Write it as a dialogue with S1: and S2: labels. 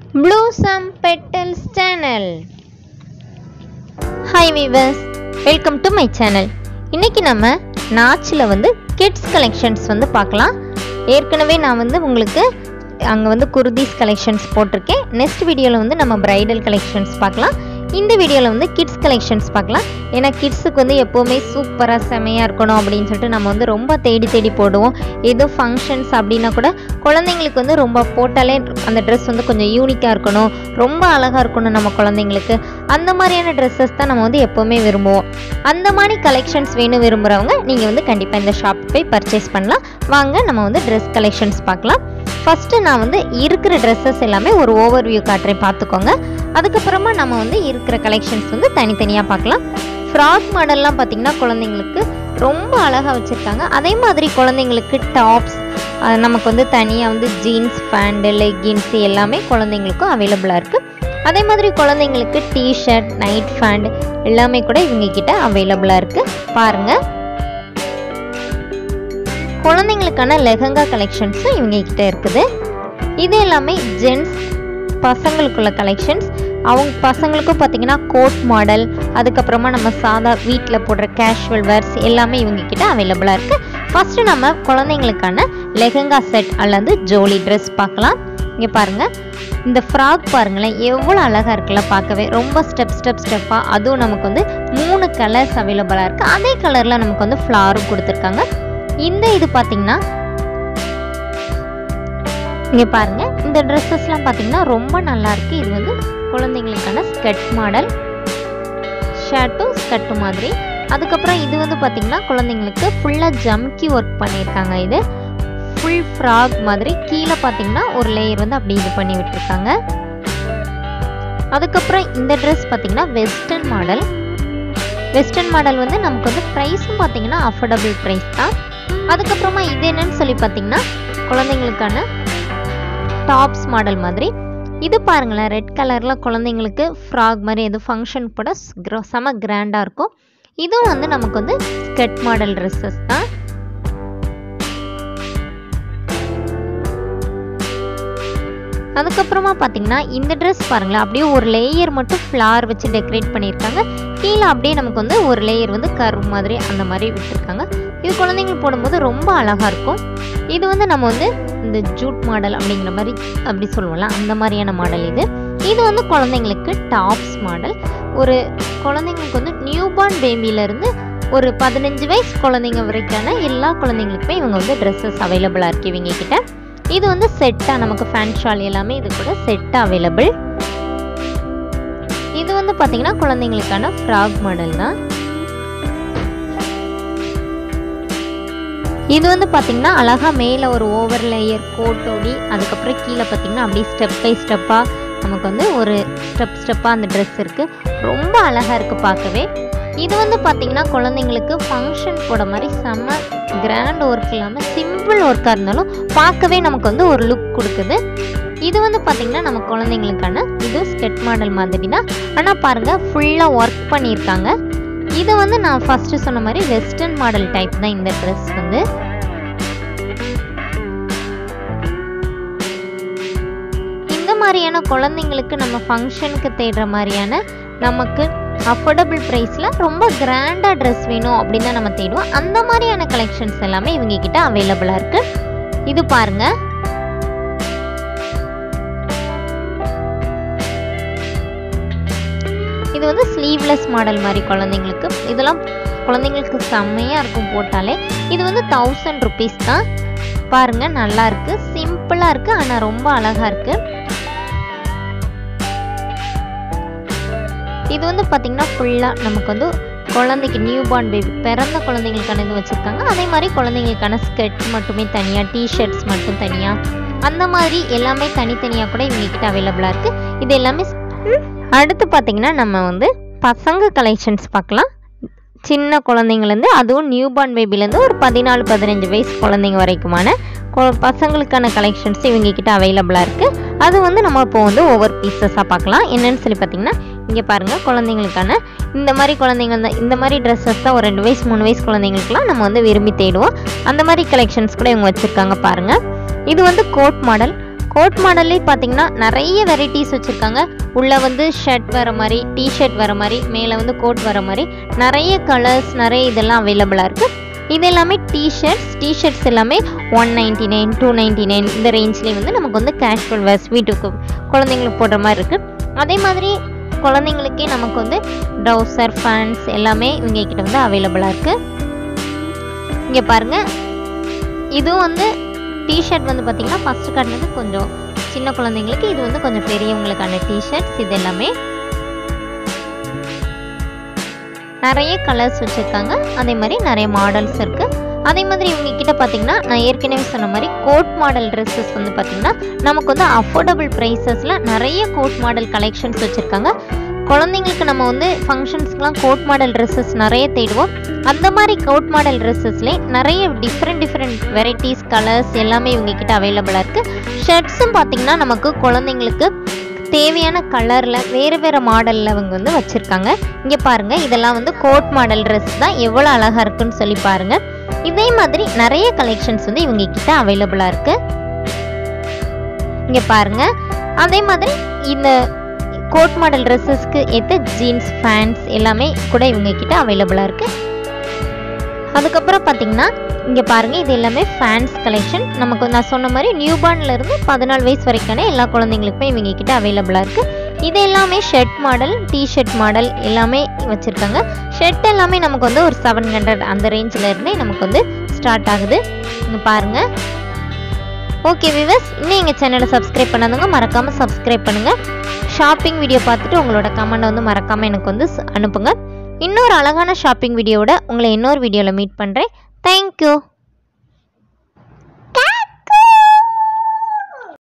S1: blossom petals channel hi viewers welcome to my channel இன்னைக்கு நம்ம நாச்சில் வந்து கிட்ஸ் கலெக்ஷன்ஸ் வந்து பார்க்கலாம் ஏற்கனவே நான் வந்து உங்களுக்கு அங்கே வந்து குர்தீஸ் கலெக்ஷன்ஸ் போட்டிருக்கேன் நெக்ஸ்ட் வீடியோவில் வந்து நம்ம பிரைடல் கலெக்ஷன்ஸ் பார்க்கலாம் இந்த வீடியோவில் வந்து கிட்ஸ் கலெக்ஷன்ஸ் பார்க்கலாம் ஏன்னா கிட்ஸுக்கு வந்து எப்போவுமே சூப்பராக செமையாக இருக்கணும் அப்படின்னு சொல்லிட்டு நம்ம வந்து ரொம்ப தேடி தேடி போடுவோம் ஏதோ ஃபங்க்ஷன்ஸ் அப்படின்னா கூட குழந்தைங்களுக்கு வந்து ரொம்ப போட்டாலே அந்த ட்ரெஸ் வந்து கொஞ்சம் யூனிக்காக இருக்கணும் ரொம்ப அழகாக இருக்கணும் நம்ம குழந்தைங்களுக்கு அந்த மாதிரியான ட்ரெஸ்ஸஸ் தான் நம்ம வந்து எப்போவுமே விரும்புவோம் அந்த மாதிரி கலெக்ஷன்ஸ் வேணும் விரும்புகிறவங்க நீங்கள் வந்து கண்டிப்பாக இந்த ஷாப் போய் பர்ச்சேஸ் பண்ணலாம் வாங்க நம்ம வந்து ட்ரெஸ் கலெக்ஷன்ஸ் பார்க்கலாம் ஃபஸ்ட்டு நான் வந்து இருக்கிற ட்ரெஸ்ஸஸ் எல்லாமே ஒரு ஓவர் வியூ காட்டுறேன் பார்த்துக்கோங்க அதுக்கப்புறமா நம்ம வந்து இருக்கிற கலெக்ஷன்ஸ் வந்து தனித்தனியாக பார்க்கலாம் ஃப்ராக் மாடல்லாம் பார்த்தீங்கன்னா குழந்தைங்களுக்கு ரொம்ப அழகாக வச்சுருக்காங்க அதே மாதிரி குழந்தைங்களுக்கு டாப்ஸ் நமக்கு வந்து தனியாக வந்து ஜீன்ஸ் பேண்ட்டு லெக்கின்ஸ் எல்லாமே குழந்தைங்களுக்கும் அவைலபிளாக இருக்குது அதே மாதிரி குழந்தைங்களுக்கு டிஷர்ட் நைட் பேண்ட் எல்லாமே கூட இவங்க கிட்ட அவைலபிளாக இருக்குது பாருங்கள் குழந்தைங்களுக்கான லெஹங்கா கலெக்ஷன்ஸும் இவங்க கிட்ட இருக்குது இது எல்லாமே ஜென்ஸ் பசங்களுக்குள்ள கலெக்ஷன்ஸ் அவங்க பசங்களுக்கும் பார்த்தீங்கன்னா கோட் மாடல் அதுக்கப்புறமா நம்ம சாதா வீட்டில் போடுற கேஷுவல் வேர்ஸ் எல்லாமே இவங்க கிட்ட அவைலபிளாக இருக்குது ஃபஸ்ட்டு நம்ம குழந்தைங்களுக்கான லெஹங்கா செட் அல்லது ஜோலி ட்ரெஸ் பார்க்கலாம் இங்கே பாருங்கள் இந்த ஃப்ராக் பாருங்களேன் எவ்வளோ அழகாக இருக்குல்ல பார்க்கவே ரொம்ப ஸ்டெப் ஸ்டெப் ஸ்டெப்பாக அதுவும் நமக்கு வந்து மூணு கலர்ஸ் அவைலபிளாக இருக்குது அதே கலரில் நமக்கு வந்து ஃப்ளாரும் கொடுத்துருக்காங்க இந்த இது பார்த்தீங்கன்னா இங்கே பாருங்க இந்த ட்ரெஸ்ஸஸ்லாம் பார்த்தீங்கன்னா ரொம்ப நல்லா இருக்கு இது வந்து குழந்தைங்களுக்கான ஸ்கர்ட் மாடல் ஷர்ட்டும் ஸ்கர்ட்டு மாதிரி அதுக்கப்புறம் இது வந்து பார்த்தீங்கன்னா குழந்தைங்களுக்கு ஃபுல்லாக ஜம்கி ஒர்க் பண்ணியிருக்காங்க இது ஃபுல் ஃப்ராக் மாதிரி கீழே பார்த்தீங்கன்னா ஒரு லேயர் வந்து அப்படி இது பண்ணி விட்டுருக்காங்க அதுக்கப்புறம் இந்த ட்ரெஸ் பார்த்தீங்கன்னா வெஸ்டர்ன் மாடல் வெஸ்டர்ன் மாடல் வந்து நமக்கு வந்து ப்ரைஸும் பார்த்தீங்கன்னா அஃபோர்டபுள் ப்ரைஸ் தான் அதுக்கப்புறமா இது என்னன்னு சொல்லி பார்த்தீங்கன்னா குழந்தைங்களுக்கான டாப்ஸ் மாடல் மாதிரி இது பாருங்களேன் ரெட் கலரில் குழந்தைங்களுக்கு ஃப்ராக் மாதிரி எது ஃபங்க்ஷன் கூட ஸ்- செம கிராண்டாக இருக்கும் இதுவும் வந்து நமக்கு வந்து ஸ்கர்ட் மாடல் ட்ரெஸ்ஸஸ் தான் அதுக்கப்புறமா பார்த்தீங்கன்னா இந்த ட்ரெஸ் பாருங்களேன் அப்படியே ஒரு லேயர் மட்டும் ஃப்ளார் வச்சு டெக்கரேட் பண்ணியிருக்காங்க கீழே அப்படியே நமக்கு வந்து ஒரு லேயர் வந்து கர்வ் மாதிரி அந்த மாதிரி விட்டுருக்காங்க இது குழந்தைங்களுக்கு போடும்போது ரொம்ப அழகாக இருக்கும் இது வந்து நம்ம வந்து இந்த ஜூட் மாடல் அப்படிங்கிற மாதிரி அப்படி சொல்லுவோம்ல அந்த மாதிரியான மாடல் இது இது வந்து குழந்தைங்களுக்கு டாப்ஸ் மாடல் ஒரு குழந்தைங்களுக்கு வந்து நியூபார்ன் பேபியிலேருந்து ஒரு பதினஞ்சு வயசு குழந்தைங்க வரைக்கான எல்லா குழந்தைங்களுக்குமே இவங்க வந்து ட்ரெஸ்ஸஸ் அவைலபிளாக இருக்கு இவங்க கிட்ட இது வந்து செட்டாக நமக்கு ஃபேன் ஷால் எல்லாமே இது கூட செட்டாக அவைலபிள் இது வந்து பார்த்தீங்கன்னா குழந்தைங்களுக்கான ஃப்ராக் மாடல் தான் இது வந்து பார்த்தீங்கன்னா அழகாக மேலே ஒரு ஓவர் லேயர் கோட்டோடி அதுக்கப்புறம் கீழே பார்த்தீங்கன்னா அப்படியே ஸ்டெப் பை ஸ்டெப்பாக நமக்கு வந்து ஒரு ஸ்டெப் ஸ்டெப்பாக அந்த ட்ரெஸ் இருக்குது ரொம்ப அழகாக இருக்குது பார்க்கவே இது வந்து பார்த்தீங்கன்னா குழந்தைங்களுக்கு ஃபங்க்ஷன் போட மாதிரி செம்ம கிராண்ட் ஒர்க் இல்லாமல் சிம்பிள் ஒர்க்காக இருந்தாலும் பார்க்கவே நமக்கு வந்து ஒரு லுக் கொடுக்குது இது வந்து பார்த்தீங்கன்னா நம்ம குழந்தைங்களுக்கான இது ஸ்கெட் மாடல் மாதிரி தான் ஆனால் பாருங்கள் ஃபுல்லாக ஒர்க் பண்ணியிருக்காங்க இது வந்து நான் ஃபஸ்ட்டு சொன்ன மாதிரி வெஸ்டர்ன் மாடல் டைப் தான் இந்த ட்ரெஸ் வந்து இந்த மாதிரியான குழந்தைங்களுக்கு நம்ம ஃபங்க்ஷனுக்கு தேடுற மாதிரியான நமக்கு அஃபோர்டபுள் ப்ரைஸில் ரொம்ப கிராண்டாக ட்ரெஸ் வேணும் அப்படின்னு தான் நம்ம தேடுவோம் அந்த மாதிரியான கலெக்ஷன்ஸ் எல்லாமே இவங்க கிட்ட அவைலபிளாக இருக்குது இது பாருங்க இது வந்து ஸ்லீவ்லெஸ் மாடல் மாதிரி குழந்தைங்களுக்கு இதெல்லாம் குழந்தைங்களுக்கு செம்மையாக இருக்கும் போட்டாலே இது வந்து தௌசண்ட் ருபீஸ் தான் பாருங்க நல்லா இருக்கு சிம்பிளாக இருக்கு ஆனால் ரொம்ப அழகா இருக்கு இது வந்து பார்த்தீங்கன்னா ஃபுல்லாக நமக்கு வந்து குழந்தைக்கு நியூ பார்ன் பேபி பிறந்த குழந்தைங்களுக்கான இது வச்சுருக்காங்க அதே மாதிரி குழந்தைங்களுக்கான ஸ்கர்ட் மட்டுமே தனியாக டிஷர்ட்ஸ் மட்டும் தனியாக அந்த மாதிரி எல்லாமே தனித்தனியாக கூட இவங்க கிட்ட அவைலபிளாக இருக்குது இது எல்லாமே அடுத்து பார்த்தீங்கன்னா நம்ம வந்து பசங்க கலெக்ஷன்ஸ் பார்க்கலாம் சின்ன குழந்தைங்கலேருந்து அதுவும் நியூ பார்ன் பேபிலேருந்து ஒரு பதினாலு பதினஞ்சு வயசு குழந்தைங்க வரைக்குமான கொ- பசங்களுக்கான கலெக்ஷன்ஸ் இவங்க கிட்ட அவைலபிளாக இருக்குது அது வந்து நம்ம இப்போ வந்து ஒவ்வொரு பீசஸாக பார்க்கலாம் என்னன்னு சொல்லி பார்த்தீங்கன்னா இங்கே பாருங்கள் குழந்தைங்களுக்கான இந்த மாதிரி குழந்தைங்க தான் இந்த மாதிரி ட்ரெஸ்ஸஸ் தான் ஒரு ரெண்டு வயசு மூணு வயசு குழந்தைங்களுக்குலாம் நம்ம வந்து விரும்பி தேடுவோம் அந்த மாதிரி கலெக்ஷன்ஸ் கூட இவங்க வச்சுருக்காங்க பாருங்கள் இது வந்து கோட் மாடல் கோட் மாடல்லே பார்த்தீங்கன்னா நிறைய வெரைட்டிஸ் வச்சுருக்காங்க உள்ளே வந்து ஷர்ட் வர மாதிரி டிஷர்ட் வர மாதிரி மேலே வந்து கோட் வர மாதிரி நிறைய கலர்ஸ் நிறைய இதெல்லாம் அவைலபிளாக இருக்குது இது எல்லாமே டிஷர்ட்ஸ் டிஷர்ட்ஸ் எல்லாமே one ninety nine two ninety nine இந்த ரேஞ்ச்லேயே வந்து நமக்கு வந்து கேஷுவல் வேர்ஸ் வீட்டுக்கு குழந்தைங்களுக்கு போடுற மாதிரி இருக்குது அதே மாதிரி குழந்தைங்களுக்கே நமக்கு வந்து ட்ரௌசர் ஃபேன்ஸ் எல்லாமே இவங்க கிட்ட வந்து அவைலபிளாக இருக்குது இங்கே பாருங்கள் இதுவும் வந்து டிஷர்ட் வந்து பார்த்திங்கன்னா ஃபஸ்ட்டு காட்டினது கொஞ்சம் சின்ன குழந்தைங்களுக்கு இது வந்து கொஞ்சம் பெரியவங்களுக்கான டிஷர்ட்ஸ் இது எல்லாமே நிறைய கலர்ஸ் வச்சுருக்காங்க அதே மாதிரி நிறைய மாடல்ஸ் இருக்குது அதே மாதிரி இவங்க கிட்ட பார்த்தீங்கன்னா நான் ஏற்கனவே சொன்ன மாதிரி கோட் மாடல் ட்ரெஸ்ஸஸ் வந்து பார்த்திங்கன்னா நமக்கு வந்து அஃபோர்டபுள் ப்ரைஸஸில் நிறைய கோட் மாடல் கலெக்ஷன்ஸ் வச்சுருக்காங்க குழந்தைங்களுக்கு நம்ம வந்து ஃபங்க்ஷன்ஸ்க்குலாம் கோட் மாடல் ட்ரெஸ்ஸஸ் நிறைய தேடுவோம் அந்த மாதிரி கோட் மாடல் ட்ரெஸ்ஸஸ்லேயே நிறைய டிஃப்ரெண்ட் டிஃப்ரெண்ட் வெரைட்டிஸ் கலர்ஸ் எல்லாமே இவங்க கிட்ட அவைலபிளாக இருக்குது ஷர்ட்ஸும் பார்த்திங்கன்னா நமக்கு குழந்தைங்களுக்கு தேவையான கலரில் வேறு வேறு மாடலில் அவங்க வந்து வச்சுருக்காங்க இங்கே பாருங்கள் இதெல்லாம் வந்து கோட் மாடல் ட்ரெஸ் தான் எவ்வளோ அழகாக இருக்குன்னு சொல்லி பாருங்கள் இதே மாதிரி நிறைய கலெக்ஷன்ஸ் வந்து இவங்க கிட்ட அவைலபிளாக இருக்குது இங்கே பாருங்கள் அதே மாதிரி இந்த கோட் மாடல் ட்ரெஸ்ஸஸ்க்கு ஏற்ற ஜீன்ஸ் ஃபேன்ஸ் எல்லாமே கூட இவங்க கிட்ட அவைலபிளாக இருக்குது அதுக்கப்புறம் பார்த்தீங்கன்னா இங்கே பாருங்கள் இது எல்லாமே ஃபேன்ஸ் கலெக்ஷன் நமக்கு நான் சொன்ன மாதிரி நியூபார்ன்ல இருந்து பதினாலு வயசு வரைக்கான எல்லா குழந்தைங்களுக்குமே இவங்க கிட்ட அவைலபிளாக இருக்குது இது எல்லாமே ஷர்ட் மாடல் டிஷர்ட் மாடல் எல்லாமே வச்சுருக்காங்க ஷர்ட் எல்லாமே நமக்கு வந்து ஒரு செவன் ஹண்ட்ரட் அந்த ரேஞ்சில் இருந்தே நமக்கு வந்து ஸ்டார்ட் ஆகுது இங்கே பாருங்கள் ஓகே விவஸ் இன்னும் எங்கள் சேனலை சப்ஸ்கிரைப் பண்ணாதவங்க மறக்காமல் சப்ஸ்கிரைப் பண்ணுங்கள் ஷாப்பிங் வீடியோ பார்த்துட்டு உங்களோட கமெண்ட் வந்து மறக்காமல் எனக்கு வந்து ஸ்- அனுப்புங்க இன்னொரு அழகான ஷாப்பிங் வீடியோவோட உங்களை இன்னொரு வீடியோவில் மீட் பண்ணுறேன் தேங்க்யூ